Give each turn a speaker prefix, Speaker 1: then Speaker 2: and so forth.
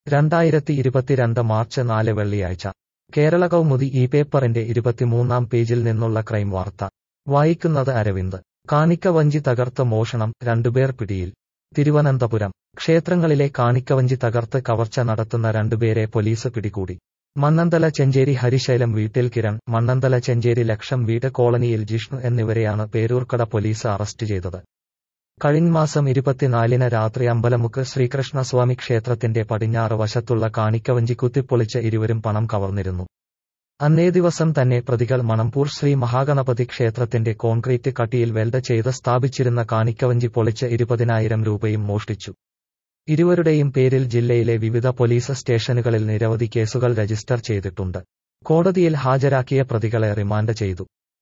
Speaker 1: രണ്ടായിരത്തി ഇരുപത്തിരണ്ട് മാർച്ച് നാല് വെള്ളിയാഴ്ച കേരള കൗമുദി ഈ പേപ്പറിന്റെ ഇരുപത്തിമൂന്നാം പേജിൽ നിന്നുള്ള ക്രൈം വാർത്ത വായിക്കുന്നത് അരവിന്ദ് കാണിക്കവഞ്ചി തകർത്ത് മോഷണം രണ്ടുപേർ പിടിയിൽ തിരുവനന്തപുരം ക്ഷേത്രങ്ങളിലെ കാണിക്കവഞ്ചി തകർത്ത് കവർച്ച നടത്തുന്ന രണ്ടുപേരെ പോലീസ് പിടികൂടി മണ്ണന്തല ചെഞ്ചേരി ഹരിശൈലം വീട്ടിൽ കിരൺ മണ്ണന്തല ചെഞ്ചേരി ലക്ഷം വീട് കോളനിയിൽ ജിഷ്ണു എന്നിവരെയാണ് പേരൂർക്കട പോലീസ് അറസ്റ്റ് ചെയ്തത് കഴിഞ്ഞ മാസം ഇരുപത്തിനാലിന് രാത്രി അമ്പലമുക്ക് ശ്രീകൃഷ്ണസ്വാമി ക്ഷേത്രത്തിന്റെ പടിഞ്ഞാറ് വശത്തുള്ള കാണിക്കവഞ്ചി കുത്തിപ്പൊളിച്ച് ഇരുവരും പണം കവർന്നിരുന്നു അന്നേ ദിവസം തന്നെ പ്രതികൾ മണമ്പൂർ ശ്രീ മഹാഗണപതി ക്ഷേത്രത്തിന്റെ കോൺക്രീറ്റ് കട്ടിയിൽ വെൽഡ് ചെയ്ത് സ്ഥാപിച്ചിരുന്ന കാണിക്കവഞ്ചി പൊളിച്ച് ഇരുപതിനായിരം രൂപയും മോഷ്ടിച്ചു ഇരുവരുടെയും പേരിൽ ജില്ലയിലെ വിവിധ പോലീസ് സ്റ്റേഷനുകളിൽ നിരവധി കേസുകൾ രജിസ്റ്റർ ചെയ്തിട്ടുണ്ട് കോടതിയിൽ ഹാജരാക്കിയ പ്രതികളെ റിമാൻഡ് ചെയ്തു